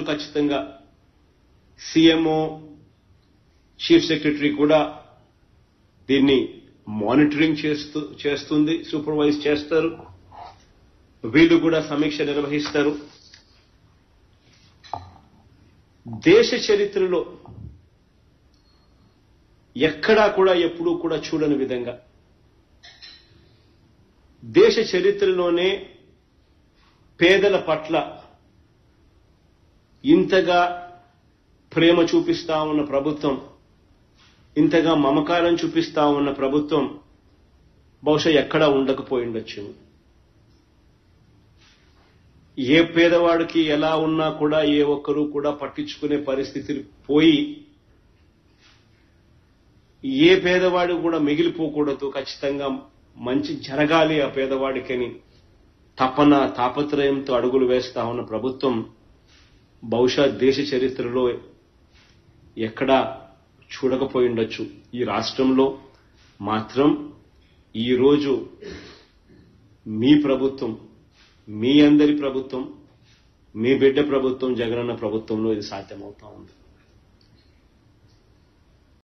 ఖచ్చితంగా CMO chief secretary కూడా దీన్ని మానిటరింగ్ చేస్తూ చేస్తుంది సూపర్వైజ్ చేస్తారు వీళ్ళు కూడా సమీక్ష నిర్వహిస్తారు దేశ చరిత్రలో ఎక్కడా కూడా ఎప్పుడూ కూడా చూడని విధంగా దేశ చరిత్రలోనే పేదల పట్ల ఇంతగా ప్రేమ చూపిస్తా ఉన్న ప్రభుత్వం ఇంతగా మమకారం చూపిస్తా ఉన్న ప్రభుత్వం బహుశా ఎక్కడా ఉండకపోయిండొచ్చు ఏ పేదవాడికి ఎలా ఉన్నా కూడా ఏ ఒక్కరూ కూడా పట్టించుకునే పరిస్థితులు పోయి ఏ పేదవాడు కూడా మిగిలిపోకూడదు ఖచ్చితంగా మంచి జరగాలి ఆ పేదవాడికని తపన తాపత్రయంతో అడుగులు వేస్తా ఉన్న ప్రభుత్వం బహుశా దేశ చరిత్రలో ఎక్కడా చూడకపోయిండొచ్చు ఈ రాష్ట్రంలో మాత్రం ఈరోజు మీ ప్రభుత్వం మీ అందరి ప్రభుత్వం మీ బిడ్డ ప్రభుత్వం జగనన్న ప్రభుత్వంలో ఇది సాధ్యమవుతా ఉంది